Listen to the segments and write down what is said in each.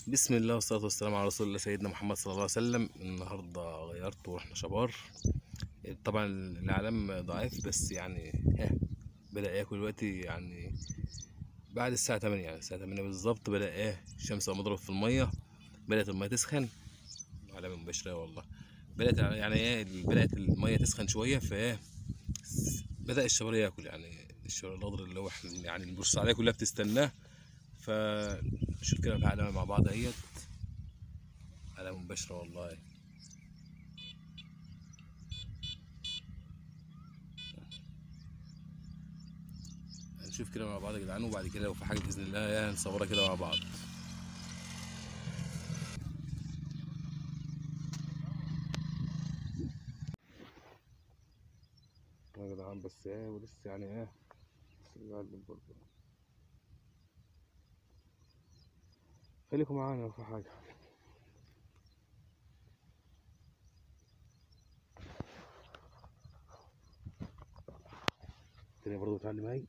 بسم الله والصلاة والسلام على رسول الله سيدنا محمد صلى الله عليه وسلم النهاردة غيرت ورحنا شبار طبعا الإعلام ضعيف بس يعني ها بدأ ياكل دلوقتي يعني بعد الساعة 8 يعني الساعة 8 بالظبط بدأ ايه الشمس قام مضرب في المية بدأت المية تسخن علامة مباشرة والله بدأت يعني ايه بدأت المية تسخن شوية فايه بدأ الشبار ياكل يعني الشبار الأخضر اللي هو احنا يعني البورسعيدية كلها بتستناه فشوف كده في علامة مع بعض اهيت علامة مباشرة والله هنشوف كده مع بعض يا جدعان وبعد كده لو في حاجة بإذن الله يعني هنصورها كده مع بعض يا جدعان بس ايه ولسه يعني ايه بس بيعلم برضه خليكم معانا لو في حاجة الدنيا برضه بتعلم هاي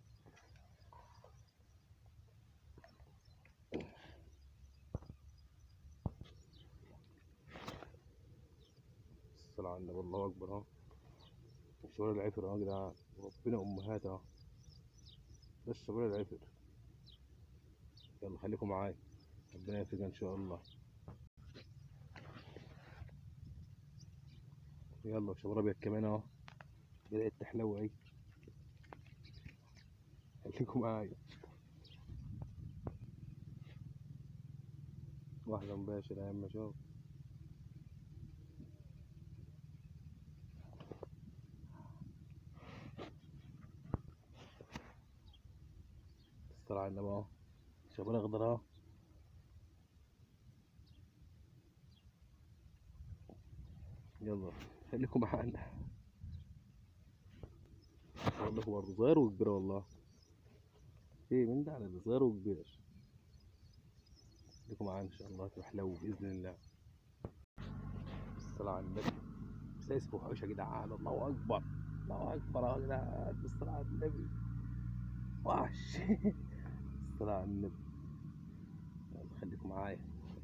الصلاة على النبي الله أكبر أهو الشوارع العفر أهو يا جدعان ربنا أمهات أهو ده الشوارع العفر يلا خليكم معايا ربنا يفرج ان شاء الله يلا شباب ابيض كمان اهو بدأت تحلو اهي خليكم معايا واحدة مباشرة يا اما شوف الصلاة على النبي اهو شباب اخضر اهو يلا خليكم معانا اقول لكم برضه صغير وكبير والله ايه من ده على ده صغير وكبير خليكم معانا ان شاء الله تحلو باذن الله الصلاة على النبي سايس وحوش يا جدعان الله اكبر الله اكبر يا جدعان الصلاة على النبي وحش الصلاة على النبي يلا خليكم معايا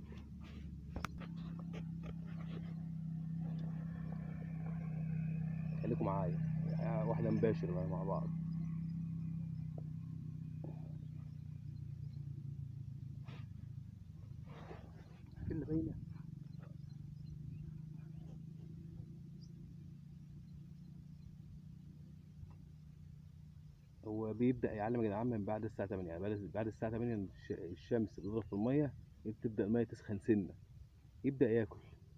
خليكم معايا واحدة مباشر بقى مع بعض اللي باينة هو بيبدأ يعلم يا جدعان من بعد الساعة 8 يعني بعد بعد الساعة 8 الشمس بتضرب في المية بتبدأ المية تسخن سنة يبدأ ياكل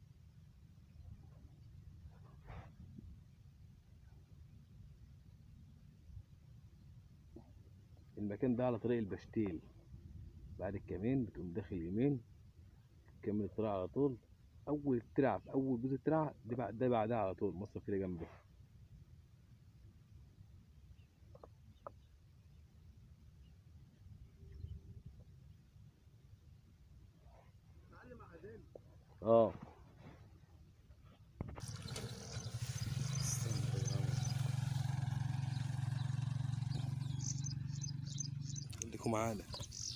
المكان ده على طريق البشتيل بعد الكمين بتقوم داخل يمين تكمل الطريق على طول اول ترعه في اول جزء الترعه دي بعد ده بعدها على طول مصر كده جنبه اه خليكم معانا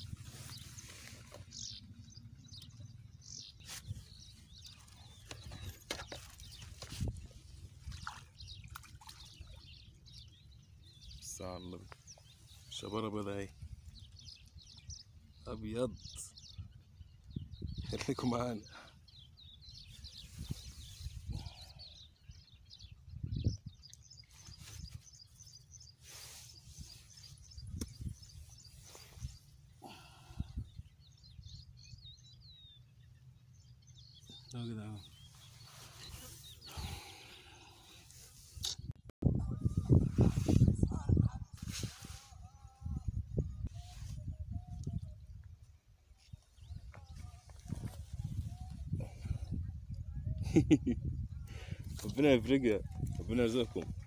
الساعة النبي شباب ابيض اهي ابيض خليكم معانا اهو كده اهو ربنا يفرجها ربنا يرزقكم